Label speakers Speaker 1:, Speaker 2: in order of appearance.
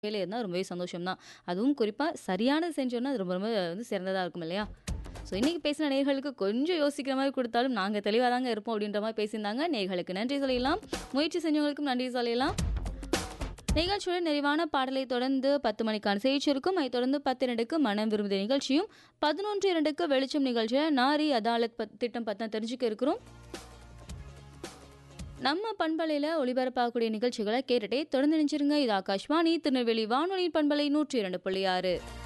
Speaker 1: வேலை இருந்தா ரொம்பவே சந்தோஷம் தான். அதுவும் குறிப்பா சரியானது செஞ்சோம்னா, அது ரொம்ப ரொம்ப வந்து சிறந்ததா இருக்கும் இல்லையா? ஸோ இன்னைக்கு பேசின நேயர்களுக்கு கொஞ்சம் யோசிக்கிற மாரி குடுத்தாலும், நாங்க தெளிவா தாங்க இருப்போம் அப்படின்ற மாரி பேசியிருந்தாங்க. நேயர்களுக்கு நன்றி சொல்லிடலாம். முயற்சி செஞ்சவங்களுக்கும் நன்றி சொல்லிடலாம். நிகழ்ச்சியோட நிறைவான பாடலை தொடர்ந்து 10 மணிக்கான செய்தி சுருக்கம், அதைத் தொடர்ந்து 10:02க்கு மனம் விரும்புதே நிகழ்ச்சியும், 11:02க்கு வெளிச்சம் நிகழ்ச்சியில நாரி அதாலத் பத் திட்டம் பத்தி தான் தெரிஞ்சுக்க இருக்கிறோம். நம்ம பண்பலையில ஒளிபரப்பாகக்கூடிய நிகழ்ச்சிகளை கேட்டுட்டே தொடர்ந்து இணைஞ்சிருங்க. இது ஆகாஷ்வாணி திருநெல்வேலி வானொலியின் பண்பலை 102.6